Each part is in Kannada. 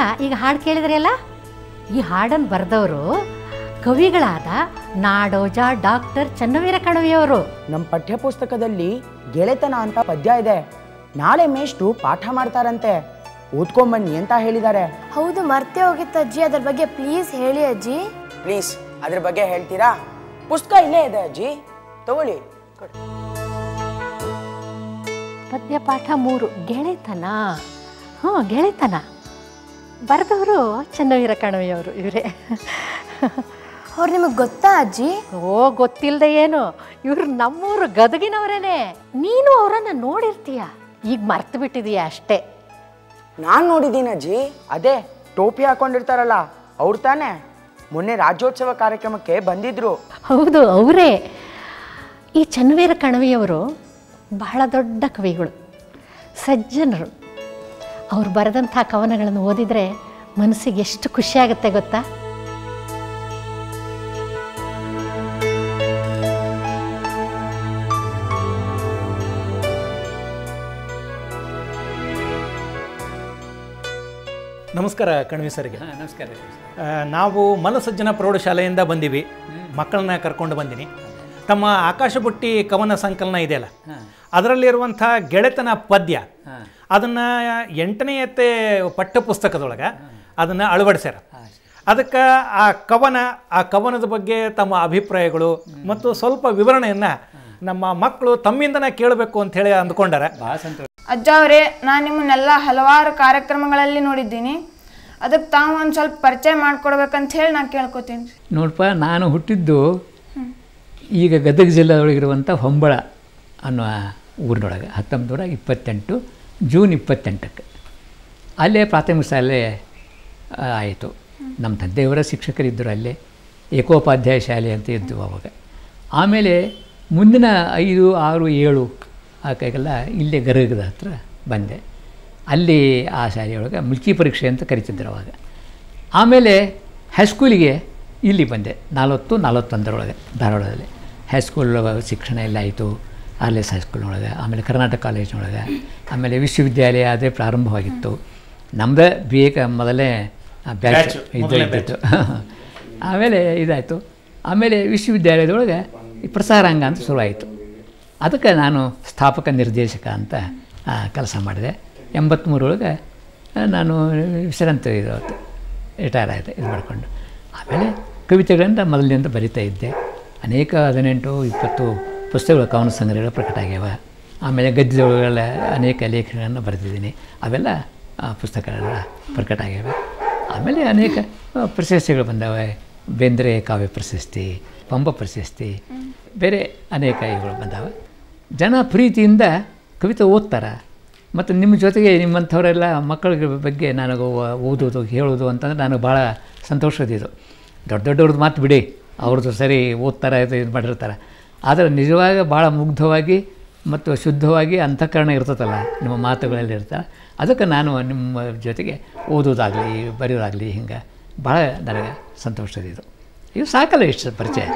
ಈಗ ಹಾಡು ಕೇಳಿದ್ರಲ್ಲ ಈ ಹಾಡನ್ನು ಬರೆದವರು ಕವಿಗಳಾದ ನಾಡೋಜ ಡಾಕ್ಟರ್ ಚನ್ನವೀರ ಕಣವಿಯವರು ನಮ್ಮ ಪಠ್ಯಪುಸ್ತಕದಲ್ಲಿ ಗೆಳೆತನ ಅಂತ ಪದ್ಯ ಇದೆ ನಾಳೆ ಮೇಷ್ಟ್ರು ಪಾಠ ಮಾಡ್ತಾರಂತೆ ಓದ್ಕೊಂಬನ್ನಿ ಅಂತ ಹೇಳಿದ್ದಾರೆ ಹೌದು ಮರ್ತೇ ಹೋಗಿತ್ತು ಅಜ್ಜಿ ಅದ್ರ ಬಗ್ಗೆ ಪ್ಲೀಸ್ ಹೇಳಿ ಅಜ್ಜಿ ಪ್ಲೀಸ್ ಅದ್ರ ಬಗ್ಗೆ ಹೇಳ್ತೀರಾ ಪುಸ್ತಕ ಇಲ್ಲೇ ಇದೆ ಅಜ್ಜಿ ತಗೊಳ್ಳಿ ಕೊಡಿ. ಪದ್ಯ ಪಾಠ ಮೂರು ಗೆಳೆತನ ಹ್ಞೂ ಗೆಳೆತನ ಬರೆದವರು ಚನ್ನವೀರ ಕಣವಿಯವರು ಇವರೇ ಅವ್ರು ನಿಮಗೆ ಗೊತ್ತಾ ಅಜ್ಜಿ ಓ ಗೊತ್ತಿಲ್ಲದೆ ಏನು ಇವ್ರು ನಮ್ಮೂರು ಗದಗಿನವರೇನೆ ನೀನು ಅವರನ್ನು ನೋಡಿರ್ತೀಯ ಈಗ ಮರ್ತು ಬಿಟ್ಟಿದೀಯ ಅಷ್ಟೇ ನಾನ್ ನೋಡಿದ್ದೀನಿ ಅಜ್ಜಿ ಅದೇ ಟೋಪಿ ಹಾಕೊಂಡಿರ್ತಾರಲ್ಲ ಅವ್ರು ತಾನೇ ಮೊನ್ನೆ ರಾಜ್ಯೋತ್ಸವ ಕಾರ್ಯಕ್ರಮಕ್ಕೆ ಬಂದಿದ್ರು ಹೌದು ಅವರೇ ಈ ಚನ್ನವೀರ ಕಣವಿಯವರು ಬಹಳ ದೊಡ್ಡ ಕವಿಗಳು ಸಜ್ಜನರು ಅವ್ರು ಬರೆದಂಥ ಕವನಗಳನ್ನು ಓದಿದರೆ ಮನಸ್ಸಿಗೆ ಎಷ್ಟು ಖುಷಿಯಾಗುತ್ತೆ ಗೊತ್ತಾ ನಮಸ್ಕಾರ ಕಣ್ವಿ ಸರ್ಗೆ ಹಾಂ ನಮಸ್ಕಾರ ಆ, ನಾವು ಮಲಸಜ್ಜನ ಪ್ರೌಢಶಾಲೆಯಿಂದ ಬಂದೀವಿ ಮಕ್ಕಳನ್ನ ಕರ್ಕೊಂಡು ಬಂದೀನಿ ತಮ್ಮ ಆಕಾಶ ಬುಟ್ಟಿ ಕವನ ಸಂಕಲನ ಇದೆಯಲ್ಲ ಅದರಲ್ಲಿರುವಂಥ ಗೆಳೆತನ ಪದ್ಯ ಅದನ್ನು ಎಂಟನೆಯತ್ತೆ ಪಠ್ಯಪುಸ್ತಕದೊಳಗೆ ಅದನ್ನು ಅಳವಡಿಸ್ಯಾರ ಅದಕ್ಕೆ ಆ ಕವನ ಆ ಕವನದ ಬಗ್ಗೆ ತಮ್ಮ ಅಭಿಪ್ರಾಯಗಳು ಮತ್ತು ಸ್ವಲ್ಪ ವಿವರಣೆಯನ್ನು ನಮ್ಮ ಮಕ್ಕಳು ತಮ್ಮಿಂದನೇ ಕೇಳಬೇಕು ಅಂತ ಹೇಳಿ ಅಂದ್ಕೊಂಡಾರೆ ಭಾಳ ಸಂತೋಷ ಅಜ್ಜ ಅವರೇ ನಾನು ನಿಮ್ಮನ್ನೆಲ್ಲ ಹಲವಾರು ಕಾರ್ಯಕ್ರಮಗಳಲ್ಲಿ ನೋಡಿದ್ದೀನಿ ಅದಕ್ಕೆ ತಾವು ಒಂದು ಸ್ವಲ್ಪ ಪರಿಚಯ ಮಾಡ್ಕೊಡ್ಬೇಕಂತ ಹೇಳಿ ನಾನು ಕೇಳ್ಕೊತೀನಿ ನೋಡಪ್ಪ ನಾನು ಹುಟ್ಟಿದ್ದು ಈಗ ಗದಗ ಜಿಲ್ಲೆಯೊಳಗಿರುವಂಥ ಹೊಂಬಳ ಅನ್ನೋ ಊರಿನೊಳಗೆ ಹತ್ತೊಂಬತ್ತು ನೂರ ಇಪ್ಪತ್ತೆಂಟು ಜೂನ್ ಇಪ್ಪತ್ತೆಂಟಕ್ಕೆ ಅಲ್ಲೇ ಪ್ರಾಥಮಿಕ ಶಾಲೆ ಆ, ಆಯಿತು ನಮ್ಮ ತಂದೆಯವರ ಶಿಕ್ಷಕರಿದ್ದರು ಅಲ್ಲೇ ಏಕೋಪಾಧ್ಯಾಯ ಶಾಲೆ ಅಂತ ಇದ್ದು ಅವಾಗ ಆಮೇಲೆ ಮುಂದಿನ ಐದು ಆರು ಏಳು ಆ ಕೈಗೆಲ್ಲ ಇಲ್ಲೇ ಗರಗದ ಹತ್ರ ಬಂದೆ ಅಲ್ಲಿ ಆ ಶಾಲೆಯೊಳಗೆ ಮುಲ್ಕಿ ಪರೀಕ್ಷೆ ಅಂತ ಕರಿತಿದ್ರು ಅವಾಗ ಆಮೇಲೆ ಹೈಸ್ಕೂಲಿಗೆ ಇಲ್ಲಿ ಬಂದೆ ನಲವತ್ತು ನಲವತ್ತೊಂದರೊಳಗೆ ಧಾರವಾಡದಲ್ಲಿ ಹೈಸ್ಕೂಲ್ ಶಿಕ್ಷಣ ಎಲ್ಲ ಆಯಿತು ಆರ್ ಎಸ್ ಹೈಸ್ಕೂಲ್ನೊಳಗೆ ಆಮೇಲೆ ಕರ್ನಾಟಕ ಕಾಲೇಜ್ನೊಳಗೆ ಆಮೇಲೆ ವಿಶ್ವವಿದ್ಯಾಲಯ ಅದೇ ಪ್ರಾರಂಭವಾಗಿತ್ತು ನಮ್ಮದೇ ಬಿ ಎ ಮೊದಲೇ ಬ್ಯಾಚ್ Batch, ಇದು ಮೊದಲನೇ ಇದ್ದಿತ್ತು ಆಮೇಲೆ ಇದಾಯಿತು ಆಮೇಲೆ ವಿಶ್ವವಿದ್ಯಾಲಯದೊಳಗೆ ಈ ಪ್ರಸಾರಾಂಗ ಅಂತ ಶುರುವಾಯಿತು ಅದಕ್ಕೆ ನಾನು ಸ್ಥಾಪಕ ನಿರ್ದೇಶಕ ಅಂತ ಕೆಲಸ ಮಾಡಿದೆ ಎಂಬತ್ತ್ಮೂರೊಳಗೆ ನಾನು ವಿಶ್ರಾಂತಿ ಇದು ರಿಟೈರ್ ಆಯಿತು ಇದು ಮಾಡಿಕೊಂಡು ಆಮೇಲೆ ಕವಿತೆಗಳಿಂದ ಮೊದಲಿನಿಂದ ಬರಿತಾ ಇದ್ದೆ ಅನೇಕ ಹದಿನೆಂಟು ಇಪ್ಪತ್ತು ಪುಸ್ತಕಗಳು ಕವನ ಸಂಗ್ರಹಗಳು ಪ್ರಕಟ ಆಗ್ಯಾವ ಆಮೇಲೆ ಗದ್ಯದೊಳಗೆಲ್ಲ ಅನೇಕ ಲೇಖನಗಳನ್ನು ಬರೆದಿದ್ದೀನಿ ಅವೆಲ್ಲ ಆ, ಪುಸ್ತಕಗಳೆಲ್ಲ ಪ್ರಕಟ ಆಗ್ಯಾವೆ ಆಮೇಲೆ ಅನೇಕ ಆ, ಪ್ರಶಸ್ತಿಗಳು ಬಂದವೆ ಬೇಂದ್ರೆ ಕಾವ್ಯ ಪ್ರಶಸ್ತಿ ಪಂಪ ಪ್ರಶಸ್ತಿ ಬೇರೆ ಅನೇಕ ಇವುಗಳು ಬಂದಾವೆ ಜನ ಪ್ರೀತಿಯಿಂದ ಕವಿತೆ ಓದ್ತಾರೆ ಮತ್ತು ನಿಮ್ಮ ಜೊತೆಗೆ ನಿಮ್ಮಂಥವರೆಲ್ಲ ಮಕ್ಕಳ ಬಗ್ಗೆ ನನಗೆ ಓ- ಓದೋದು ಹೇಳೋದು ಅಂತಂದ್ರೆ ನನಗೆ ಭಾಳ ಸಂತೋಷದಿದ್ದು ದೊಡ್ಡ ದೊಡ್ಡವ್ರದ್ದು ಮಾತು ಬಿಡಿ ಅವ್ರದ್ದು ಸರಿ ಓದ್ತಾರೆ ಇದು ಇದು ಮಾಡಿರ್ತಾರೆ ಆದರೆ ನಿಜವಾಗ ಭಾಳ ಮುಗ್ಧವಾಗಿ ಮತ್ತು ಶುದ್ಧವಾಗಿ ಅಂತಃಕರಣ ಇರ್ತದಲ್ಲ ನಿಮ್ಮ ಮಾತುಗಳಲ್ಲಿ ಇರ್ತಾರೆ ಅದಕ್ಕೆ ನಾನು ನಿಮ್ಮ ಜೊತೆಗೆ ಓದೋದಾಗಲಿ ಬರೆಯೋದಾಗಲಿ ಹಿಂಗೆ ಭಾಳ ನನಗೆ ಸಂತೋಷದಿದ್ದು ಇದು ಸಾಕಲ್ಲ ಇಷ್ಟು ಪರಿಚಯ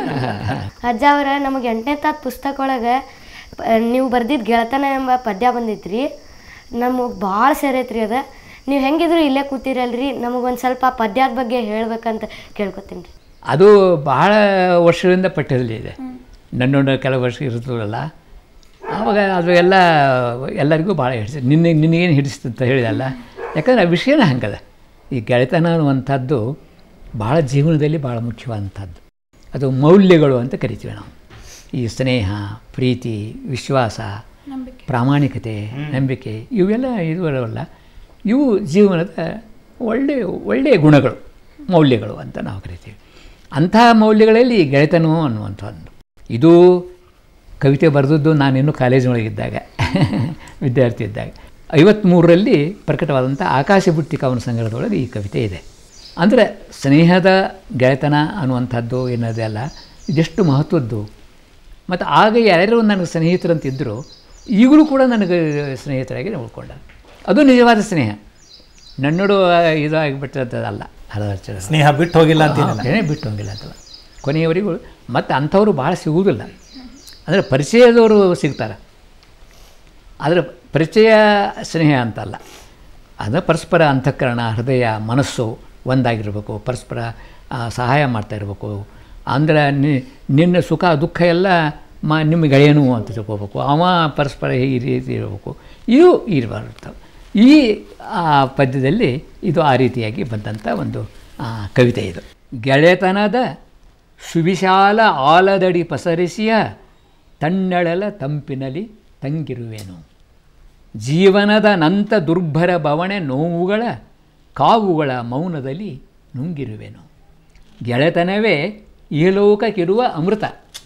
ಅಜ್ಜ ಅವರ ನಮಗೆ ಎಂಟನೇ ತಾತ್ ಪುಸ್ತಕ ಒಳಗೆ ನೀವು ಬರ್ದಿದ್ದು ಗೆಳತನ ಎಂಬ ಪದ್ಯ ಬಂದಿತ್ರಿ ನಮಗೆ ಭಾಳ ಸೇರೈತ್ರಿ ಅದ ನೀವು ಹೆಂಗಿದ್ರು ಇಲ್ಲೇ ಕೂತಿರಲ್ರಿ ನಮಗೊಂದು ಸ್ವಲ್ಪ ಆ ಪದ್ಯದ ಬಗ್ಗೆ ಹೇಳ್ಬೇಕಂತ ಕೇಳ್ಕೊತೀನಿ ರೀ ಅದು ಬಹಳ ವರ್ಷಗಳಿಂದ ಪಠ್ಯದಲ್ಲಿ ಇದೆ ನನ್ನೊಂದು ಕೆಲವು ವರ್ಷ ಇರ್ತದಲ್ಲ ಆವಾಗ ಅದು ಎಲ್ಲ ಎಲ್ಲರಿಗೂ ಭಾಳ ಹಿಡಿಸಿ ನಿನ್ನ ನಿನಗೇನು ಹಿಡಿಸ್ತು ಅಂತ ಹೇಳಿದಲ್ಲ ಯಾಕಂದರೆ ಆ ವಿಷಯನೇ ಹಂಗದ ಈ ಗೆಳೆತನ ಅನ್ನುವಂಥದ್ದು ಭಾಳ ಜೀವನದಲ್ಲಿ ಭಾಳ ಮುಖ್ಯವಾದಂಥದ್ದು ಅದು ಮೌಲ್ಯಗಳು ಅಂತ ಕರಿತೀವಿ ನಾವು ಈ ಸ್ನೇಹ ಪ್ರೀತಿ ವಿಶ್ವಾಸ ಪ್ರಾಮಾಣಿಕತೆ ನಂಬಿಕೆ ಇವೆಲ್ಲ ಇದುವಲ್ಲ ಇವು ಜೀವನದ ಒಳ್ಳೆಯ ಒಳ್ಳೆಯ ಗುಣಗಳು ಮೌಲ್ಯಗಳು ಅಂತ ನಾವು ಕರಿತೀವಿ ಅಂಥ ಮೌಲ್ಯಗಳಲ್ಲಿ ಈ ಗೆಳೆತನ ಅನ್ನುವಂಥದ್ದು ಇದು ಕವಿತೆ ಬರೆದದ್ದು ನಾನಿನ್ನೂ ಕಾಲೇಜಿನೊಳಗಿದ್ದಾಗ ವಿದ್ಯಾರ್ಥಿ ಇದ್ದಾಗ ಐವತ್ತ್ಮೂರರಲ್ಲಿ ಪ್ರಕಟವಾದಂಥ ಆಕಾಶ ಬುಟ್ಟಿ ಕವನ ಸಂಗ್ರಹದೊಳಗೆ ಈ ಕವಿತೆ ಇದೆ ಅಂದರೆ ಸ್ನೇಹದ ಗೆಳೆತನ ಅನ್ನುವಂಥದ್ದು ಏನದಲ್ಲ ಇದೆಷ್ಟು ಮಹತ್ವದ್ದು ಮತ್ತು ಆಗ ಯಾರ್ಯಾರು ನನಗೆ ಸ್ನೇಹಿತರಂತಿದ್ದರು ಈಗಲೂ ಕೂಡ ನನಗೆ ಸ್ನೇಹಿತರಾಗಿ ಉಳ್ಕೊಂಡ ಅದು ನಿಜವಾದ ಸ್ನೇಹ ನನ್ನೋಡು ಇದು ಆಗಿಬಿಟ್ಟದಲ್ಲ ಹಲವಾರು ಸ್ನೇಹ ಬಿಟ್ಟು ಹೋಗಿಲ್ಲ ಅಂತೀನಲ್ಲ ಏನೇ ಬಿಟ್ಟು ಹೋಗಿಲ್ಲ ಅಂತಲ್ಲ ಕೊನೆಯವರೆಗೂ ಮತ್ತು ಅಂಥವ್ರು ಭಾಳ ಸಿಗುವುದಿಲ್ಲ ಅಂದರೆ ಪರಿಚಯದವರು ಸಿಗ್ತಾರೆ ಆದರೆ ಪರಿಚಯ ಸ್ನೇಹ ಅಂತಲ್ಲ ಅದು ಪರಸ್ಪರ ಅಂತಃಕರಣ ಹೃದಯ ಮನಸ್ಸು ಒಂದಾಗಿರಬೇಕು ಪರಸ್ಪರ ಆ, ಸಹಾಯ ಮಾಡ್ತಾ ಇರಬೇಕು ಅಂದರೆ ನಿ- ನಿನ್ನ ಸುಖ ದುಃಖ ಎಲ್ಲ ಮ ನಿಮ್ಮ ಗೆಳೆಯನು ಅಂತ ತಿಳ್ಕೊಬೇಕು ಅವ ಪರಸ್ಪರ ಈ ರೀತಿ ಇರಬೇಕು ಇದು ಇರಬಾರ್ದು ಈ ಆ, ಪದ್ಯದಲ್ಲಿ ಇದು ಆ ರೀತಿಯಾಗಿ ಬಂದಂಥ ಒಂದು ಆ, ಕವಿತೆ ಇದು ಗೆಳೆತನದ ಸುವಿಶಾಲ ಆಲದಡಿ ಪಸರಿಸಿಯ ತಣ್ಣಳಲ ತಂಪಿನಲ್ಲಿ ತಂಗಿರುವೆನು ಜೀವನದ ನಂತ ದುರ್ಭರ ಬವಣೆ ನೋವುಗಳ ಕಾವುಗಳ ಮೌನದಲ್ಲಿ ನುಂಗಿರುವೆನು ಗೆಳೆತನವೇ ಇಹಲೋಕಕ್ಕಿರುವ ಅಮೃತ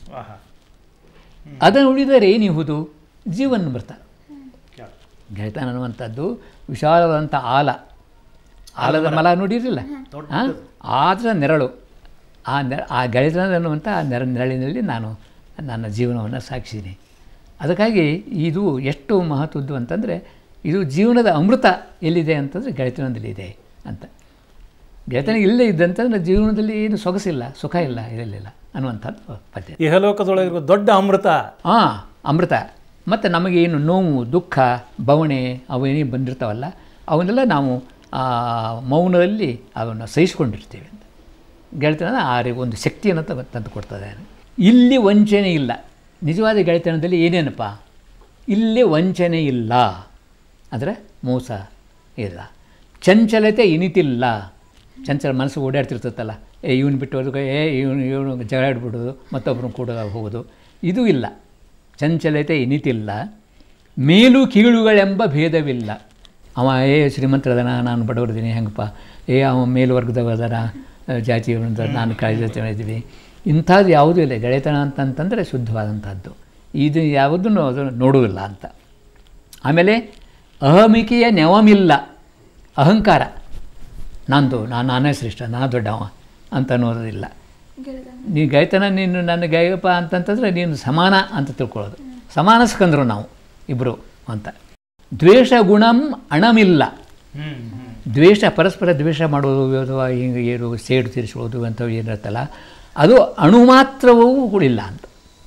ಅದನ್ನು ಉಳಿದರೆ ಏನಿಹುದು ಜೀವನ್ಮೃತ ಗೆಳೆತನ ಅನ್ನುವಂಥದ್ದು ವಿಶಾಲವಾದಂಥ ಆಲ ಆಲದ ಮಲ ನೋಡಿರಲಿಲ್ಲ ಹಾಂ ಆದ್ರ ನೆರಳು ಆ ನೆ ಆ ಗೆಳೆತನ ಅನ್ನುವಂಥ ಆ ನೆರ ನೆರಳಿನಲ್ಲಿ ನಾನು ನನ್ನ ಜೀವನವನ್ನು ಸಾಗಿಸಿದ್ದೀನಿ ಅದಕ್ಕಾಗಿ ಇದು ಎಷ್ಟು ಮಹತ್ವದ್ದು ಅಂತಂದರೆ ಇದು ಜೀವನದ ಅಮೃತ ಎಲ್ಲಿದೆ ಅಂತಂದರೆ ಗೆಳೆತನದಲ್ಲಿದೆ ಅಂತ ಗೆಳೆತನ ಇಲ್ಲೇ ಇದ್ದಂತಂದ್ರೆ ಜೀವನದಲ್ಲಿ ಏನು ಸೊಗಸಿಲ್ಲ ಸುಖ ಇಲ್ಲ ಇರಲಿಲ್ಲ ಅನ್ನುವಂಥದ್ದು ಪದ್ಯ ಇಹಲೋಕದೊಳಗಿರುವ ದೊಡ್ಡ ಅಮೃತ ಹಾಂ ಅಮೃತ ಮತ್ತು ನಮಗೇನು ನೋವು ದುಃಖ ಬವಣೆ ಅವೇನೇ ಬಂದಿರ್ತಾವಲ್ಲ ಅವನ್ನೆಲ್ಲ ನಾವು ಆ ಮೌನದಲ್ಲಿ ಅವನ್ನು ಸಹಿಸ್ಕೊಂಡಿರ್ತೀವಿ ಅಂತ ಗೆಳೆತನ ಆ ರೀ ಒಂದು ಶಕ್ತಿಯನ್ನು ತಗ ತಂದು ಕೊಡ್ತದೆ ಇಲ್ಲಿ ವಂಚನೆ ಇಲ್ಲ ನಿಜವಾದ ಗೆಳೆತನದಲ್ಲಿ ಏನೇನಪ್ಪ ಇಲ್ಲಿ ವಂಚನೆ ಇಲ್ಲ ಅಂದರೆ ಮೋಸ ಇಲ್ಲ ಚಂಚಲತೆ ಇನಿತಿಲ್ಲ ಚಂಚಲ ಮನಸ್ಸು ಓಡಾಡ್ತಿರ್ತೈತಲ್ಲ ಏ ಇವನು ಬಿಟ್ಟು ಹೋದ್ರೆ ಏ ಇವನು ಇವನು ಜಗಳ ಆಡ್ಬಿಡೋದು ಮತ್ತೊಬ್ಬರನ್ನು ಕೂಡ ಹೋಗೋದು ಇದು ಇಲ್ಲ ಚಂಚಲತೆ ಇನಿತಿಲ್ಲ ಮೇಲು ಕೀಳುಗಳೆಂಬ ಭೇದವಿಲ್ಲ ಅವ ಏ ಶ್ರೀಮಂತರದನ ನಾನು ಬಡವರದೀನಿ ಹೆಂಗಪ್ಪ ಏ ಅವ ಮೇಲ್ವರ್ಗದವ ಅದರ ಜಾತಿ ನಾನು ಕಾಯ್ದೆ ಇದ್ದೀವಿ ಇಂಥದ್ದು ಯಾವುದೂ ಇಲ್ಲ ಗೆಳೆತನ ಅಂತಂತಂದರೆ ಶುದ್ಧವಾದಂಥದ್ದು ಇದು ಯಾವುದನ್ನು ಅದು ನೋಡುವುದಿಲ್ಲ ಅಂತ ಆಮೇಲೆ ಅಹಮಿಕೆಯ ನೆವಮಿಲ್ಲ ಅಹಂಕಾರ ನಂದು ನಾನು ನಾನೇ ಶ್ರೇಷ್ಠ ನಾ ದೊಡ್ಡವ ಅಂತ ಅನ್ನೋದಿಲ್ಲ ನೀ ಗೆಳೆತನ ನೀನು ನನ್ನ ಗೆಳೆಯಪ್ಪ ಅಂತಂತಂದರೆ ನೀನು ಸಮಾನ ಅಂತ ತಿಳ್ಕೊಳ್ಳೋದು ಸಮಾನ ಸ್ಕಂದ್ರು ನಾವು ಇಬ್ಬರು ಅಂತ ದ್ವೇಷ ಗುಣಂ ಅಣಮಿಲ್ಲ ದ್ವೇಷ ಪರಸ್ಪರ ದ್ವೇಷ ಮಾಡೋದು ಅಥವಾ ಹಿಂಗೆ ಏನು ಸೇಡು ತೀರಿಸ್ಕೊಳ್ಳೋದು ಅಂಥವು ಏನಿರುತ್ತಲ್ಲ ಅದು ಅಣು ಮಾತ್ರವೂ ಕೂಡ ಇಲ್ಲ ಅಂತ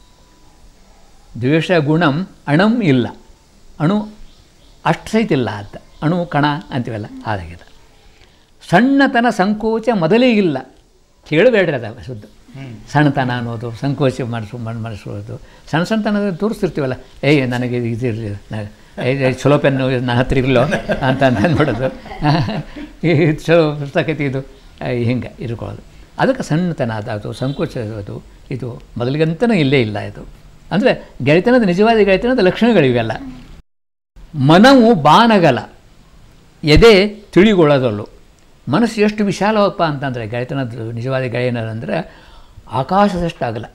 ದ್ವೇಷ ಗುಣಂ ಅಣಂ ಇಲ್ಲ ಅಣು ಅಷ್ಟು ಸಹಿತ ಇಲ್ಲ ಅಂತ ಅಣು ಕಣ ಅಂತೀವಲ್ಲ ಹಾಗಾಗಿದೆ ಸಣ್ಣತನ ಸಂಕೋಚ ಮೊದಲೇ ಇಲ್ಲ ಕೇಳಬೇಡ್ರಿ ಅದು ಶುದ್ಧ ಸಣ್ಣತನ ಅನ್ನೋದು ಸಂಕೋಚ ಮಾಡಿಸು ಮಾಡಿಸೋದು ಸಣ್ಣ ಸಣ್ಣತನ ತೋರಿಸ್ತಿರ್ತೀವಲ್ಲ ಏಯ್ ನನಗೆ ಇದು ಇರಲಿ ಏ ಚಲೋ ಪೆನ್ನು ನನ್ನ ಹತ್ರ ಇರಲೋ ಅಂತ ಅಂದ್ಬಿಡೋದು ಈ ಚಲೋ ಪುಸ್ತಕತೆ ಇದು ಹಿಂಗೆ ಇರ್ಕೊಳ್ಳೋದು ಅದಕ್ಕೆ ಸಣ್ಣತನ ಅದು ಸಂಕೋಚ ಅದು ಇದು ಮೊದಲಿಗಂತನೂ ಇಲ್ಲೇ ಇಲ್ಲ ಇದು ಅಂದರೆ ಗೆಳೆತನದ ನಿಜವಾದ ಗೆಳೆತನದ ಲಕ್ಷಣಗಳಿವೆಲ್ಲ ಮನವು ಬಾನಗಲ ಎದೆ ತಿಳಿಗೊಳ್ಳದಲ್ಲು ಮನಸ್ಸು ಎಷ್ಟು ವಿಶಾಲವಪ್ಪ ಅಂತಂದರೆ ಗೆಳೆತನದ ನಿಜವಾದ ಗೆಳೆಯನಂದರೆ ಆಕಾಶದಷ್ಟು ಆಗಲ್ಲ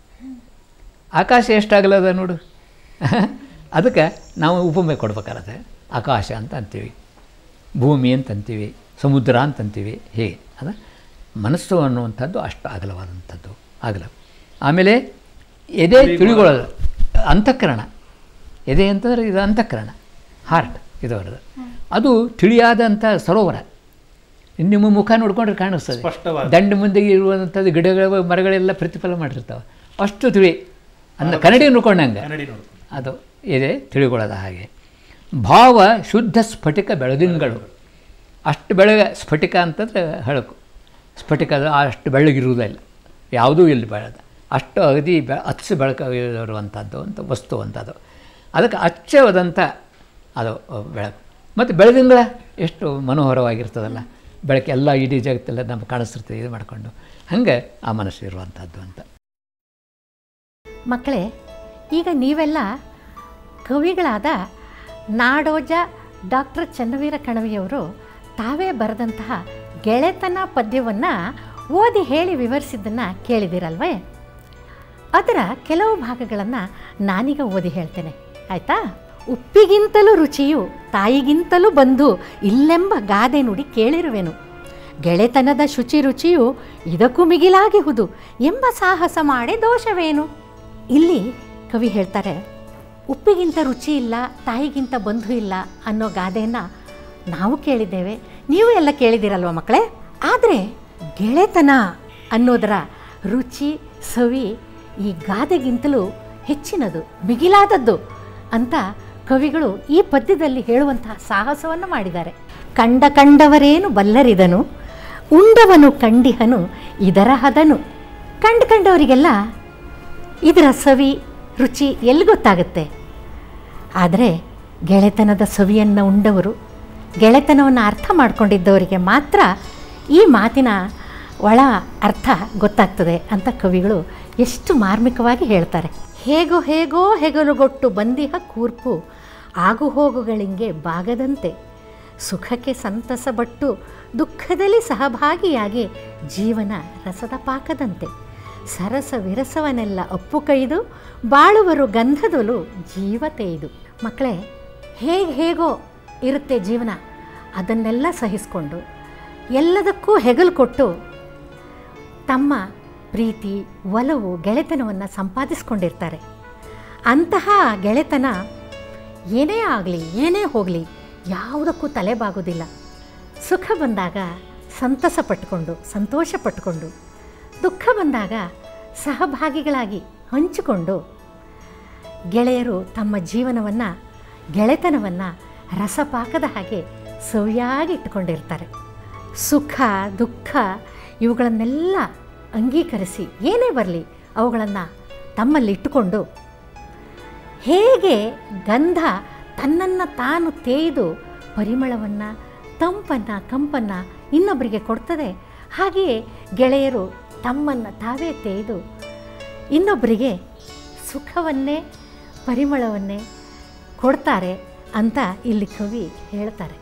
ಆಕಾಶ ಎಷ್ಟು ಅಗಲದ ನೋಡು ಅದಕ್ಕೆ ನಾವು ಉಪಮೆ ಕೊಡ್ಬೇಕಾಗತ್ತೆ ಆಕಾಶ ಅಂತ ಅಂತೀವಿ ಭೂಮಿ ಅಂತ ಅಂತೀವಿ ಸಮುದ್ರ ಅಂತ ಅಂತೀವಿ ಹೇಗೆ ಅದ ಮನಸ್ಸು ಅನ್ನುವಂಥದ್ದು ಅಷ್ಟು ಅಗಲವಾದಂಥದ್ದು ಅಗಲ ಆಮೇಲೆ ಎದೆ ತಿಳಿಗೊಳ್ಳೋದು ಅಂತಃಕರಣ ಎದೆ ಅಂತಂದರೆ ಇದು ಅಂತಃಕರಣ ಹಾರ್ಟ್ ಇದು ಅವರದು ಅದು ತಿಳಿಯಾದಂಥ ಸರೋವರ ನಿಮ್ಮ ಮುಖ ನೋಡ್ಕೊಂಡ್ರೆ ಕಾಣಿಸ್ತದೆ ಸ್ಪಷ್ಟವಾದ. ದಂಡ ಮುಂದೆ ಇರುವಂಥದ್ದು ಗಿಡಗಳು ಮರಗಳೆಲ್ಲ ಪ್ರತಿಫಲ ಮಾಡಿರ್ತಾವೆ ಅಷ್ಟು ತಿಳಿ ಅಂದ ಕನ್ನಡಿ ನೋಡ್ಕೊಂಡಂಗೆ ಕನ್ನಡಿ ನೋಡು ಅದು ಇದೆ ತಿಳಿಗೊಳ್ಳೋದ ಹಾಗೆ ಭಾವ ಶುದ್ಧ ಸ್ಫಟಿಕ ಬೆಳದಿಂಗಳು ಅಷ್ಟು ಬೆಳಗ ಸ್ಫಟಿಕ ಅಂತಂದರೆ ಹಳಕು ಸ್ಫಟಿಕದ ಅಷ್ಟು ಬೆಳಗಿರುವುದಿಲ್ಲ ಯಾವುದೂ ಇಲ್ಲಿ ಬೆಳೆದ ಅಷ್ಟು ಅಗದಿ ಬೆ ಅಚ್ಚು ಬೆಳಕ ಇರುವಂಥದ್ದು ಅಂತ ವಸ್ತು ಅಂತದು ಅದಕ್ಕೆ ಅಚ್ಚವಾದಂಥ ಅದು ಬೆಳಕು ಮತ್ತು ಬೆಳದಿಂಗಳ ಎಷ್ಟು ಮನೋಹರವಾಗಿರ್ತದಲ್ಲ ಬೆಳಕೆಲ್ಲ ಇಡೀ ಜಗತ್ತೆಲ್ಲ ನಮ್ಗೆ ಕಾಣಿಸ್ತಿರ್ತದೆ ಇದು ಮಾಡಿಕೊಂಡು ಹಾಗೆ ಆ ಮನಸ್ಸು ಇರುವಂಥದ್ದು ಅಂತ ಮಕ್ಕಳೇ ಈಗ ನೀವೆಲ್ಲ ಕವಿಗಳಾದ ನಾಡೋಜ ಡಾಕ್ಟರ್ ಚನ್ನವೀರ ಕಣವಿಯವರು ತಾವೇ ಬರೆದಂತಹ ಗೆಳೆತನ ಪದ್ಯವನ್ನು ಓದಿ ಹೇಳಿ ವಿವರಿಸಿದ್ದನ್ನು ಕೇಳಿದಿರಲ್ವೇ ಅದರ ಕೆಲವು ಭಾಗಗಳನ್ನು ನಾನೀಗ ಓದಿ ಹೇಳ್ತೇನೆ ಆಯಿತಾ ಉಪ್ಪಿಗಿಂತಲೂ ರುಚಿಯು ತಾಯಿಗಿಂತಲೂ ಬಂದು ಇಲ್ಲೆಂಬ ಗಾದೆ ನುಡಿ ಕೇಳಿರುವೆನು ಗೆಳೆತನದ ಶುಚಿ ರುಚಿಯು ಇದಕ್ಕೂ ಮಿಗಿಲಾಗಿಹುದು ಎಂಬ ಸಾಹಸ ಮಾಡಿ ದೋಷವೇನು ಇಲ್ಲಿ ಕವಿ ಹೇಳ್ತಾರೆ ಉಪ್ಪಿಗಿಂತ ರುಚಿ ಇಲ್ಲ ತಾಯಿಗಿಂತ ಬಂಧು ಇಲ್ಲ ಅನ್ನೋ ಗಾದೆಯನ್ನು ನಾವು ಕೇಳಿದ್ದೇವೆ ನೀವು ಎಲ್ಲ ಕೇಳಿದ್ದೀರಲ್ವ ಮಕ್ಕಳೇ ಆದರೆ ಗೆಳೆತನ ಅನ್ನೋದರ ರುಚಿ ಸವಿ ಈ ಗಾದೆಗಿಂತಲೂ ಹೆಚ್ಚಿನದು ಮಿಗಿಲಾದದ್ದು ಅಂತ ಕವಿಗಳು ಈ ಪದ್ಯದಲ್ಲಿ ಹೇಳುವಂತಹ ಸಾಹಸವನ್ನು ಮಾಡಿದ್ದಾರೆ ಕಂಡ ಕಂಡವರೇನು ಬಲ್ಲರಿದನು ಉಂಡವನು ಕಂಡಿಹನು ಇದರ ಹದನು ಕಂಡು ಕಂಡವರಿಗೆಲ್ಲ ಇದರ ಸವಿ ರುಚಿ ಎಲ್ಲಿ ಗೊತ್ತಾಗುತ್ತೆ ಆದರೆ ಗೆಳೆತನದ ಸವಿಯನ್ನು ಉಂಡವರು ಗೆಳೆತನವನ್ನು ಅರ್ಥ ಮಾಡ್ಕೊಂಡಿದ್ದವರಿಗೆ ಮಾತ್ರ ಈ ಮಾತಿನ ಒಳ ಅರ್ಥ ಗೊತ್ತಾಗ್ತದೆ ಅಂತ ಕವಿಗಳು ಎಷ್ಟು ಮಾರ್ಮಿಕವಾಗಿ ಹೇಳ್ತಾರೆ ಹೇಗೋ ಹೇಗೋ ಹೆಗಲುಗೊಟ್ಟು ಬಂದಿಹ ಕೂರ್ಪು ಆಗು ಹೋಗುಗಳಿಂಗೆ ಬಾಗದಂತೆ ಸುಖಕ್ಕೆ ಸಂತಸಪಟ್ಟು ದುಃಖದಲ್ಲಿ ಸಹಭಾಗಿಯಾಗಿ ಜೀವನ ರಸದ ಪಾಕದಂತೆ ಸರಸ ವಿರಸವನ್ನೆಲ್ಲ ಅಪ್ಪು ಕೈದು ಬಾಳುವರು ಗಂಧದೊಲು ಜೀವ ತೇಯ್ದು ಮಕ್ಕಳೇ ಹೇಗೆ ಹೇಗೋ ಇರುತ್ತೆ ಜೀವನ ಅದನ್ನೆಲ್ಲ ಸಹಿಸಿಕೊಂಡು ಎಲ್ಲದಕ್ಕೂ ಹೆಗಲು ಕೊಟ್ಟು ತಮ್ಮ ಪ್ರೀತಿ ಒಲವು ಗೆಳೆತನವನ್ನು ಸಂಪಾದಿಸ್ಕೊಂಡಿರ್ತಾರೆ ಅಂತಹ ಗೆಳೆತನ ಏನೇ ಆಗಲಿ ಏನೇ ಹೋಗಲಿ ಯಾವುದಕ್ಕೂ ತಲೆಬಾಗೋದಿಲ್ಲ ಸುಖ ಬಂದಾಗ ಸಂತಸ ಪಟ್ಕೊಂಡು ಸಂತೋಷ ಪಟ್ಕೊಂಡು ದುಃಖ ಬಂದಾಗ ಸಹಭಾಗಿಗಳಾಗಿ ಹಂಚಿಕೊಂಡು ಗೆಳೆಯರು ತಮ್ಮ ಜೀವನವನ್ನು ಗೆಳೆತನವನ್ನು ರಸಪಾಕದ ಹಾಗೆ ಸವಿಯಾಗಿ ಇಟ್ಟುಕೊಂಡಿರ್ತಾರೆ ಸುಖ ದುಃಖ ಇವುಗಳನ್ನೆಲ್ಲ ಅಂಗೀಕರಿಸಿ ಏನೇ ಬರಲಿ ಅವುಗಳನ್ನು ತಮ್ಮಲ್ಲಿ ಇಟ್ಟುಕೊಂಡು ಹೇಗೆ ಗಂಧ ತನ್ನನ್ನು ತಾನು ತೇಯ್ದು ಪರಿಮಳವನ್ನು ತಂಪನ್ನು ಕಂಪನ್ನು ಇನ್ನೊಬ್ಬರಿಗೆ ಕೊಡ್ತದೆ ಹಾಗೆಯೇ ಗೆಳೆಯರು ತಮ್ಮನ್ನು ತಾವೇ ತೇಯ್ದು ಇನ್ನೊಬ್ಬರಿಗೆ ಸುಖವನ್ನೇ ಪರಿಮಳವನ್ನೇ ಕೊಡ್ತಾರೆ ಅಂತ ಇಲ್ಲಿ ಕವಿ ಹೇಳ್ತಾರೆ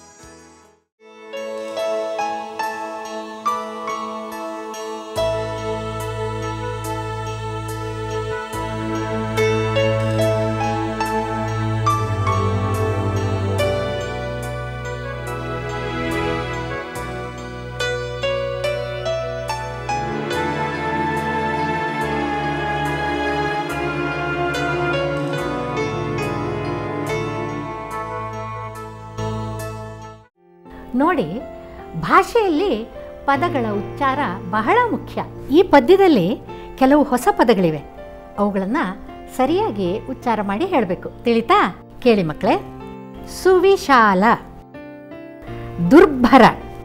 ನೋಡಿ ಭಾಷೆಯಲ್ಲಿ ಪದಗಳ ಉಚ್ಚಾರ ಬಹಳ ಮುಖ್ಯ ಈ ಪದ್ಯದಲ್ಲಿ ಕೆಲವು ಹೊಸ ಪದಗಳಿವೆ ಅವುಗಳನ್ನು ಸರಿಯಾಗಿ ಉಚ್ಚಾರ ಮಾಡಿ ಹೇಳಬೇಕು ತಿಳಿತಾ ಕೇಳಿ ಮಕ್ಕಳೇ ಸುವಿಶಾಲ ದುರ್ಭರ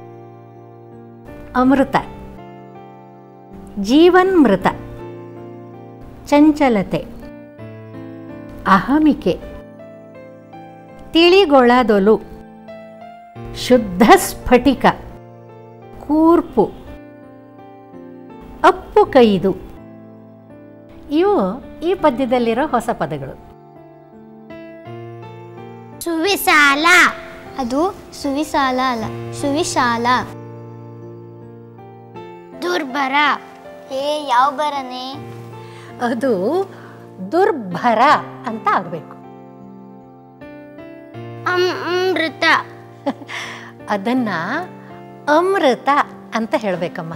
ಅಮೃತ ಜೀವನ್ಮೃತ ಚಂಚಲತೆ ಅಹಮಿಕೆ ತಿಳಿಗೊಳದೊಲು ಶುದ್ಧ ಸ್ಫಟಿಕ ಕೂರ್ಪು ಅಪ್ಪು ಕೈದು ಇವು ಈ ಪದ್ಯದಲ್ಲಿರೋ ಹೊಸ ಪದಗಳು ಸುವಿಶಾಲ ಅದು ಸುವಿಶಾಲ ಅಲ್ಲ ಸುವಿಶಾಲ ದುರ್ಬರ ಏ ಯಾವ ಬರನೆ ಅದು ದುರ್ಭರ ಅಂತ ಆಗಬೇಕು ಅಮೃತ ಅದನ್ನ ಅಮೃತ ಅಂತ ಹೇಳಬೇಕಮ್ಮ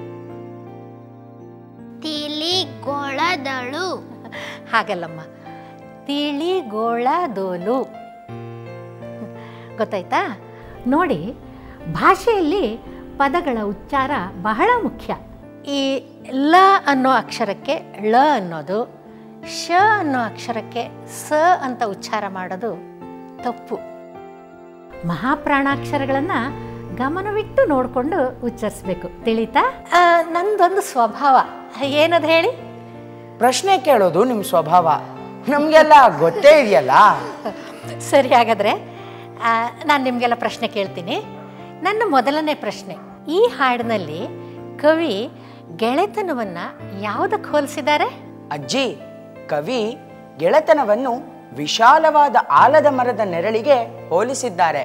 ತಿಳಿಗೊಳದಳು ಹಾಗಲ್ಲಮ್ಮ ತಿಳಿಗೋಳದೋಲು ಗೊತ್ತಾಯ್ತಾ ನೋಡಿ ಭಾಷೆಯಲ್ಲಿ ಪದಗಳ ಉಚ್ಚಾರ ಬಹಳ ಮುಖ್ಯ ಈ ಲ ಅನ್ನೋ ಅಕ್ಷರಕ್ಕೆ ಳ ಅನ್ನೋದು ಶ ಅನ್ನೋ ಅಕ್ಷರಕ್ಕೆ ಸ ಅಂತ ಉಚ್ಚಾರ ಮಾಡೋದು ತಪ್ಪು ಮಹಾಪ್ರಾಣಾಕ್ಷರಗಳನ್ನು ಗಮನವಿಟ್ಟು ನೋಡಿಕೊಂಡು ಉಚ್ಚರಿಸ್ಬೇಕು ತಿಳಿತಾ ಆ, ನಂದೊಂದು ಸ್ವಭಾವ ಏನದು ಹೇಳಿ ಪ್ರಶ್ನೆ ಕೇಳೋದು ನಿಮ್ಮ ಸ್ವಭಾವ ನಮಗೆಲ್ಲ ಗೊತ್ತೇ ಇದೆಯಲ್ಲ ಸರಿ ಹಾಗಾದರೆ ನಾನು ನಿಮಗೆಲ್ಲ ಪ್ರಶ್ನೆ ಕೇಳ್ತೀನಿ ನನ್ನ ಮೊದಲನೇ ಪ್ರಶ್ನೆ ಈ ಹಾಡಿನಲ್ಲಿ ಕವಿ ಗೆಳೆತನವನ್ನು ಯಾವುದಕ್ಕೆ ಹೋಲಿಸಿದ್ದಾರೆ ಅಜ್ಜಿ ಕವಿ ಗೆಳೆತನವನ್ನು ವಿಶಾಲವಾದ ಆಲದ ಮರದ ನೆರಳಿಗೆ ಹೋಲಿಸಿದ್ದಾರೆ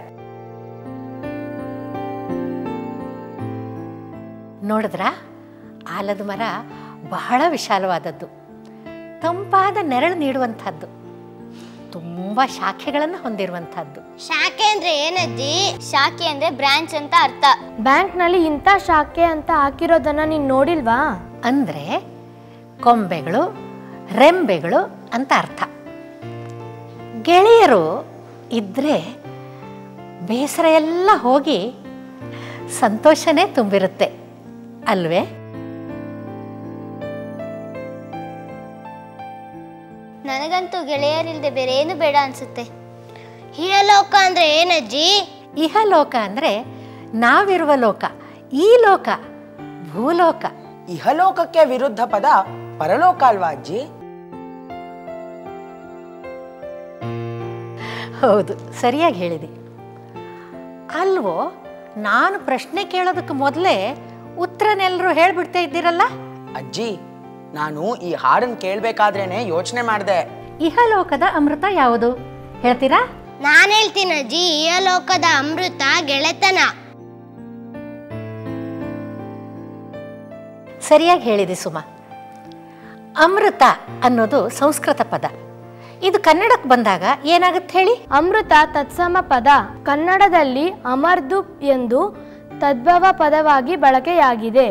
ನೋಡಿದ್ರಾ ಆಲದ ಮರ ಬಹಳ ವಿಶಾಲವಾದದ್ದು ತಂಪಾದ ನೆರಳು ನೀಡುವಂಥದ್ದು ತುಂಬ ಶಾಖೆಗಳನ್ನು ಹೊಂದಿರುವಂಥದ್ದು ಶಾಖೆ ಅಂದ್ರೆ ಏನಜ್ಜಿ ಶಾಖೆ ಅಂದ್ರೆ ಬ್ರಾಂಚ್ ಅಂತ ಅರ್ಥ ಬ್ಯಾಂಕ್ನಲ್ಲಿ ಇಂಥ ಶಾಖೆ ಅಂತ ಹಾಕಿರೋದನ್ನ ನೀನು ನೋಡಿಲ್ವಾ ಅಂದರೆ ಕೊಂಬೆಗಳು ರೆಂಬೆಗಳು ಅಂತ ಅರ್ಥ ಗೆಳೆಯರು ಇದ್ದರೆ ಬೇಸರ ಎಲ್ಲ ಹೋಗಿ ಸಂತೋಷನೇ ತುಂಬಿರುತ್ತೆ ಅಲ್ವೇ ನನಗಂತೂ ಗೆಳೆಯರಿಲ್ದೆ ಬೇರೆ ಏನು ಬೇಡ ಅನ್ಸುತ್ತೆ ಹೀಯಲೋಕ ಅಂದ್ರೆ ಏನಜ್ಜಿ ಇಹಲೋಕ ಅಂದರೆ ನಾವಿರುವ ಲೋಕ ಈ ಲೋಕ ಭೂಲೋಕ ಇಹಲೋಕಕ್ಕೆ ವಿರುದ್ಧ ಪದ ಪರಲೋಕ ಅಲ್ವಾ ಅಜ್ಜಿ ಹೌದು ಸರಿಯಾಗಿ ಹೇಳಿದೆ ಅಲ್ವೋ ನಾನು ಪ್ರಶ್ನೆ ಕೇಳೋದಕ್ಕೆ ಮೊದಲೇ ಉತ್ತರನೆಲ್ಲರೂ ಹೇಳ್ಬಿಡ್ತಾ ಇದ್ದೀರಲ್ಲ ಅಜ್ಜಿ ನಾನು ಈ ಹಾಡನ್ನು ಕೇಳಬೇಕಾದ್ರೇನೆ ಯೋಚನೆ ಮಾಡಿದೆ ಇಹಲೋಕದ ಅಮೃತ ಯಾವುದು ಹೇಳ್ತೀರಾ ನಾನು ಹೇಳ್ತೀನಿ ಅಜ್ಜಿ ಈ ಲೋಕದ ಅಮೃತ ಗೆಳೆತನ ಸರಿಯಾಗಿ ಹೇಳಿದೆ ಸುಮ ಅಮೃತ ಅನ್ನೋದು ಸಂಸ್ಕೃತ ಪದ ಇದು ಕನ್ನಡಕ್ಕೆ ಬಂದಾಗ ಏನಾಗುತ್ತೆ ಹೇಳಿ ಅಮೃತ ತತ್ಸಮ ಪದ ಕನ್ನಡದಲ್ಲಿ ಅಮರ್ದು ಎಂದು ತದ್ಭವ ಪದವಾಗಿ ಬಳಕೆಯಾಗಿದೆ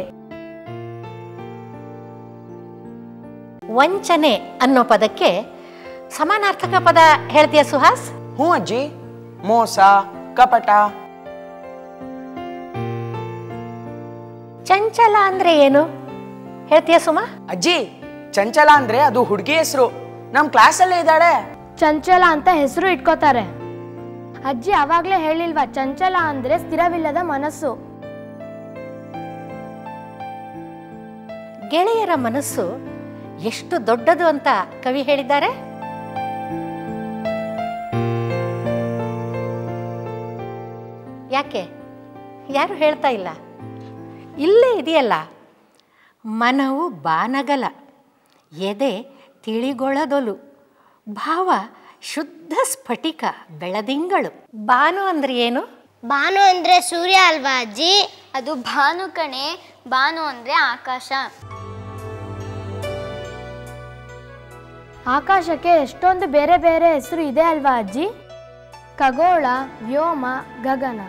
ವಂಚನೆ ಅನ್ನೋ ಪದಕ್ಕೆ ಸಮಾನಾರ್ಥಕ ಪದ ಹೇಳ್ತೀಯ ಸುಹಾಸ್ ಹ್ಞೂ ಅಜ್ಜಿ ಮೋಸ ಕಪಟ ಚಂಚಲ ಅಂದ್ರೆ ಏನು ಹೇಳ್ತೀಯ ಸುಮ ಅಜ್ಜಿ ಚಂಚಲ ಅಂದ್ರೆ ಅದು ಹುಡುಗಿ ಹೆಸರು ನಮ್ಮ ಕ್ಲಾಸಲ್ಲೇ ಇದ್ದಾಳೆ ಚಂಚಲ ಅಂತ ಹೆಸರು ಇಟ್ಕೋತಾರೆ ಅಜ್ಜಿ ಅವಾಗ್ಲೇ ಹೇಳಿಲ್ವಾ ಚಂಚಲ ಅಂದ್ರೆ ಸ್ಥಿರವಿಲ್ಲದ ಮನಸ್ಸು ಗೆಳೆಯರ ಮನಸ್ಸು ಎಷ್ಟು ದೊಡ್ಡದು ಅಂತ ಕವಿ ಹೇಳಿದ್ದಾರೆ ಯಾಕೆ ಯಾರು ಹೇಳ್ತಾ ಇಲ್ಲ ಇಲ್ಲೇ ಇದೆಯಲ್ಲ ಮನವು ಬಾನಗಲ ಎದೆ ತಿಳಿಗೊಳದೊಲು ಭಾವ ಶುದ್ಧ ಸ್ಫಟಿಕ ಬೆಳದಿಂಗಳು ಬಾನು ಅಂದ್ರೆ ಏನು ಭಾನು ಅಂದ್ರೆ ಸೂರ್ಯ ಅಲ್ವಾ ಅಜ್ಜಿ ಅದು ಭಾನು ಕಣೆ ಭಾನು ಅಂದ್ರೆ ಆಕಾಶ ಆಕಾಶಕ್ಕೆ ಎಷ್ಟೊಂದು ಬೇರೆ ಬೇರೆ ಹೆಸರು ಇದೆ ಅಲ್ವಾ ಅಜ್ಜಿ ಖಗೋಳ ವ್ಯೋಮ ಗಗನ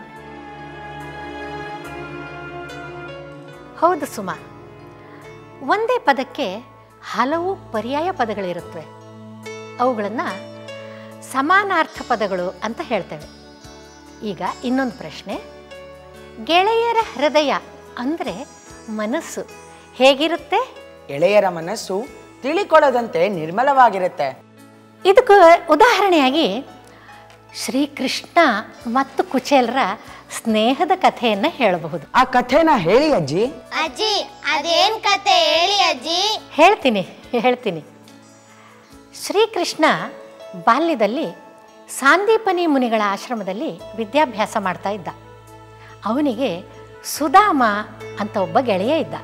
ಹೌದು ಸುಮ ಒಂದೇ ಪದಕ್ಕೆ ಹಲವು ಪರ್ಯಾಯ ಪದಗಳಿರುತ್ತವೆ ಅವುಗಳನ್ನು ಸಮಾನಾರ್ಥ ಪದಗಳು ಅಂತ ಹೇಳ್ತೇವೆ ಈಗ ಇನ್ನೊಂದು ಪ್ರಶ್ನೆ ಗೆಳೆಯರ ಹೃದಯ ಅಂದರೆ ಮನಸ್ಸು ಹೇಗಿರುತ್ತೆ ಎಳೆಯರ ಮನಸ್ಸು ತಿಳಿಕೊಳ್ಳದಂತೆ ನಿರ್ಮಲವಾಗಿರುತ್ತೆ ಇದಕ್ಕೆ ಉದಾಹರಣೆಯಾಗಿ ಶ್ರೀಕೃಷ್ಣ ಮತ್ತು ಕುಚೇಲರ ಸ್ನೇಹದ ಕಥೆಯನ್ನು ಹೇಳಬಹುದು ಆ ಕಥೆನ ಹೇಳಿ ಅಜ್ಜಿ ಅಜ್ಜಿ ಅದೇನ್ ಕತೆ ಹೇಳಿ ಅಜ್ಜಿ ಹೇಳ್ತೀನಿ ಹೇಳ್ತೀನಿ ಶ್ರೀಕೃಷ್ಣ ಬಾಲ್ಯದಲ್ಲಿ ಸಾಂದೀಪನಿ ಮುನಿಗಳ ಆಶ್ರಮದಲ್ಲಿ ವಿದ್ಯಾಭ್ಯಾಸ ಮಾಡ್ತಾ ಇದ್ದ ಅವನಿಗೆ ಸುಧಾಮ ಅಂತ ಒಬ್ಬ ಗೆಳೆಯ ಇದ್ದ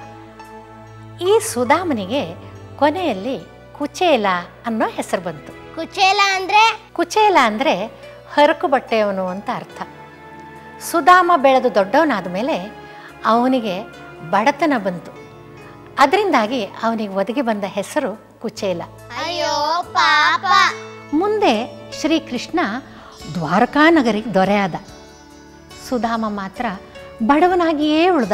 ಈ ಸುಧಾಮನಿಗೆ ಕೊನೆಯಲ್ಲಿ ಕುಚೇಲ ಅನ್ನೋ ಹೆಸರು ಬಂತು ಕುಚೇಲ ಅಂದ್ರೆ ಕುಚೇಲ ಅಂದರೆ ಹರಕು ಬಟ್ಟೆಯವನು ಅಂತ ಅರ್ಥ ಸುಧಾಮ ಬೆಳೆದು ದೊಡ್ಡವನಾದ ಮೇಲೆ ಅವನಿಗೆ ಬಡತನ ಬಂತು ಅದರಿಂದಾಗಿ ಅವನಿಗೆ ಒದಗಿ ಬಂದ ಹೆಸರು ಕುಚೇಲ ಅಯ್ಯೋ ಪಾಪ ಮುಂದೆ ಶ್ರೀಕೃಷ್ಣ ದ್ವಾರಕಾನಗರಿಗೆ ದೊರೆಯಾದ ಸುಧಾಮ ಮಾತ್ರ ಬಡವನಾಗಿಯೇ ಉಳ್ದ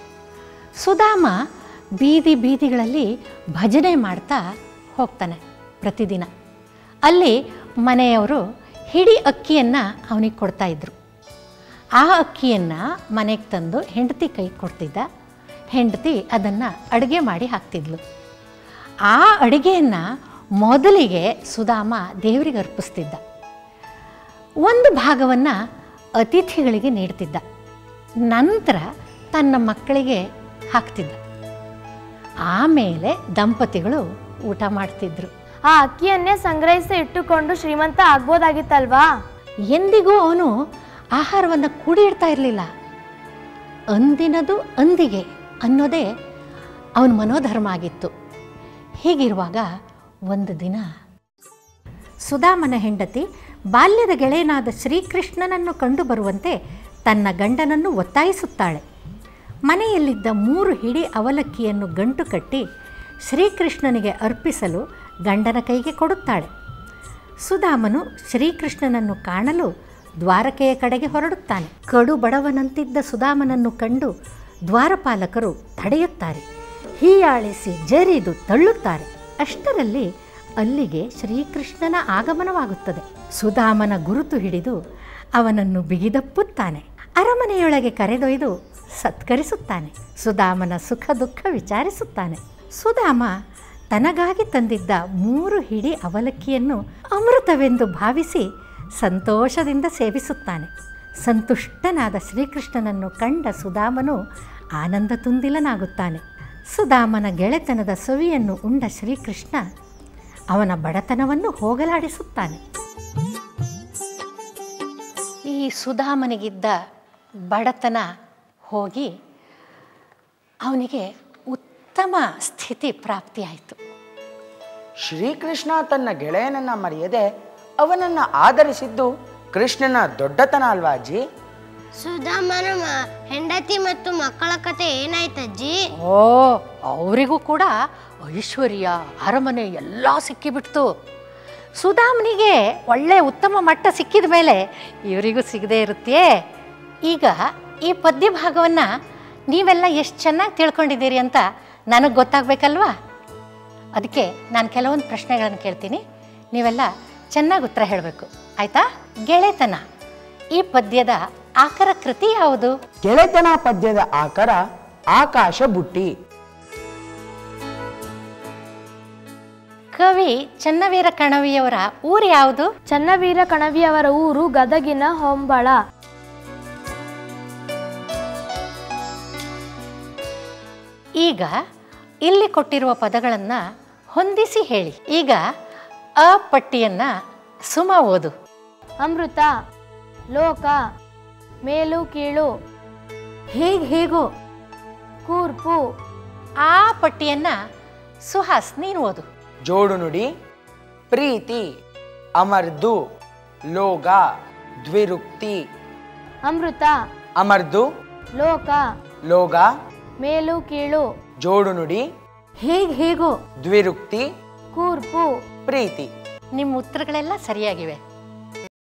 ಸುಧಾಮ ಬೀದಿ ಬೀದಿಗಳಲ್ಲಿ ಭಜನೆ ಮಾಡ್ತಾ ಹೋಗ್ತಾನೆ ಪ್ರತಿದಿನ ಅಲ್ಲಿ ಮನೆಯವರು ಹಿಡಿ ಅಕ್ಕಿಯನ್ನು ಅವನಿಗೆ ಕೊಡ್ತಾ ಇದ್ರು ಆ ಅಕ್ಕಿಯನ್ನು ಮನೆಗೆ ತಂದು ಹೆಂಡತಿ ಕೈ ಕೊಡ್ತಿದ್ದ ಹೆಂಡತಿ ಅದನ್ನು ಅಡುಗೆ ಮಾಡಿ ಹಾಕ್ತಿದ್ಲು ಆ ಅಡುಗೆಯನ್ನು ಮೊದಲಿಗೆ ಸುಧಾಮ ದೇವರಿಗೆ ಅರ್ಪಿಸ್ತಿದ್ದ ಒಂದು ಭಾಗವನ್ನು ಅತಿಥಿಗಳಿಗೆ ನೀಡ್ತಿದ್ದ ನಂತರ ತನ್ನ ಮಕ್ಕಳಿಗೆ ಹಾಕ್ತಿದ್ದ ಆಮೇಲೆ ದಂಪತಿಗಳು ಊಟ ಮಾಡ್ತಿದ್ರು ಆ ಅಕ್ಕಿಯನ್ನೇ ಸಂಗ್ರಹಿಸಿ ಇಟ್ಟುಕೊಂಡು ಶ್ರೀಮಂತ ಆಗ್ಬೋದಾಗಿತ್ತಲ್ವಾ ಎಂದಿಗೂ ಅವನು ಆಹಾರವನ್ನು ಕೂಡಿಡ್ತಾ ಇರಲಿಲ್ಲ ಅಂದಿನದು ಅಂದಿಗೆ ಅನ್ನೋದೇ ಅವನ ಮನೋಧರ್ಮ ಆಗಿತ್ತು ಹೀಗಿರುವಾಗ ಒಂದು ದಿನ ಸುಧಾಮನ ಹೆಂಡತಿ ಬಾಲ್ಯದ ಗೆಳೆಯನಾದ ಶ್ರೀಕೃಷ್ಣನನ್ನು ಕಂಡು ಬರುವಂತೆ ತನ್ನ ಗಂಡನನ್ನು ಒತ್ತಾಯಿಸುತ್ತಾಳೆ ಮನೆಯಲ್ಲಿದ್ದ ಮೂರು ಹಿಡಿ ಅವಲಕ್ಕಿಯನ್ನು ಗಂಟು ಕಟ್ಟಿ ಶ್ರೀಕೃಷ್ಣನಿಗೆ ಅರ್ಪಿಸಲು ಗಂಡನ ಕೈಗೆ ಕೊಡುತ್ತಾಳೆ ಸುಧಾಮನು ಶ್ರೀಕೃಷ್ಣನನ್ನು ಕಾಣಲು ದ್ವಾರಕೆಯ ಕಡೆಗೆ ಹೊರಡುತ್ತಾನೆ ಕಡು ಬಡವನಂತಿದ್ದ ಸುಧಾಮನನ್ನು ಕಂಡು ದ್ವಾರಪಾಲಕರು ತಡೆಯುತ್ತಾರೆ ಹೀಯಾಳಿಸಿ ಜರಿದು ತಳ್ಳುತ್ತಾರೆ ಅಷ್ಟರಲ್ಲಿ ಅಲ್ಲಿಗೆ ಶ್ರೀಕೃಷ್ಣನ ಆಗಮನವಾಗುತ್ತದೆ ಸುಧಾಮನ ಗುರುತು ಹಿಡಿದು ಅವನನ್ನು ಬಿಗಿದಪ್ಪುತ್ತಾನೆ ಅರಮನೆಯೊಳಗೆ ಕರೆದೊಯ್ದು ಸತ್ಕರಿಸುತ್ತಾನೆ ಸುಧಾಮನ ಸುಖ ದುಃಖ ವಿಚಾರಿಸುತ್ತಾನೆ ಸುಧಾಮ ತನಗಾಗಿ ತಂದಿದ್ದ ಮೂರು ಹಿಡಿ ಅವಲಕ್ಕಿಯನ್ನು ಅಮೃತವೆಂದು ಭಾವಿಸಿ ಸಂತೋಷದಿಂದ ಸೇವಿಸುತ್ತಾನೆ ಸಂತುಷ್ಟನಾದ ಶ್ರೀಕೃಷ್ಣನನ್ನು ಕಂಡ ಸುಧಾಮನು ಆನಂದ ತುಂದಿಲನಾಗುತ್ತಾನೆ ಸುಧಾಮನ ಗೆಳೆತನದ ಸವಿಯನ್ನು ಉಂಡ ಶ್ರೀಕೃಷ್ಣ ಅವನ ಬಡತನವನ್ನು ಹೋಗಲಾಡಿಸುತ್ತಾನೆ ಈ ಸುಧಾಮನಿಗಿದ್ದ ಬಡತನ ಹೋಗಿ ಅವನಿಗೆ ಉತ್ತಮ ಸ್ಥಿತಿ ಪ್ರಾಪ್ತಿಯಾಯಿತು ಶ್ರೀಕೃಷ್ಣ ತನ್ನ ಗೆಳೆಯನನ್ನ ಮರೆಯದೆ ಅವನನ್ನ ಆಧರಿಸಿದ್ದು ಕೃಷ್ಣನ ದೊಡ್ಡತನ ಅಲ್ವಾ ಅಜ್ಜಿ ಸುಧಾಮನ ಮ- ಹೆಂಡತಿ ಮತ್ತು ಮಕ್ಕಳ ಕತೆ ಏನಾಯ್ತಜ್ಜಿ ಓ ಅವರಿಗೂ ಕೂಡ ಐಶ್ವರ್ಯ ಅರಮನೆ ಎಲ್ಲ ಸಿಕ್ಕಿಬಿಡ್ತು ಸುಧಾಮನಿಗೆ ಒಳ್ಳೆ ಉತ್ತಮ ಮಟ್ಟ ಸಿಕ್ಕಿದ ಮೇಲೆ ಇವರಿಗೂ ಸಿಗದೇ ಇರುತ್ತೆ ಈಗ ಈ ಪದ್ಯ ಭಾಗವನ್ನು ನೀವೆಲ್ಲ ಎಷ್ಟು ಚೆನ್ನಾಗಿ ತಿಳ್ಕೊಂಡಿದ್ದೀರಿ ಅಂತ ನನಗೆ ಗೊತ್ತಾಗಬೇಕಲ್ವಾ ಅದಕ್ಕೆ ನಾನು ಕೆಲವೊಂದು ಪ್ರಶ್ನೆಗಳನ್ನು ಕೇಳ್ತೀನಿ ನೀವೆಲ್ಲ ಚೆನ್ನಾಗಿ ಉತ್ತರ ಹೇಳಬೇಕು ಆಯಿತಾ ಗೆಳೆತನ ಈ ಪದ್ಯದ ಆಕರ ಕೃತಿ ಯಾವುದು ಗೆಳೆತನ ಪದ್ಯದ ಆಕಾರ ಆಕಾಶ ಬುಟ್ಟಿ ಕವಿ ಚನ್ನವೀರ ಕಣವಿಯವರ ಊರು ಯಾವುದು ಚನ್ನವೀರ ಕಣವಿಯವರ ಊರು ಗದಗಿನ ಹೊಂಬಳ ಈಗ ಇಲ್ಲಿ ಕೊಟ್ಟಿರುವ ಪದಗಳನ್ನು ಹೊಂದಿಸಿ ಹೇಳಿ ಈಗ ಅ ಪಟ್ಟಿಯನ್ನು ಸುಮ ಓದು ಅಮೃತ ಲೋಕ ಮೇಲು ಕೀಳು ಹೇಗೆ ಹೇಗೋ ಕೂರ್ಪು ಆ ಪಟ್ಟಿಯನ್ನು ಸುಹಾಸ್ ನೀನು ಓದು ಜೋಡು ನುಡಿ ಪ್ರೀತಿ ಅಮರ್ದು ಲೋಗ ದ್ವಿರುಕ್ತಿ ಅಮೃತ ಅಮರ್ದು ಲೋಕ ಲೋಗ ಮೇಲು ಕೀಳು ಜೋಡು ನುಡಿ ಹೇಗೆ ಹೇಗೋ ದ್ವಿರುಕ್ತಿ ಕೂರ್ಪು ಪ್ರೀತಿ ನಿಮ್ಮ ಉತ್ತರಗಳೆಲ್ಲ ಸರಿಯಾಗಿವೆ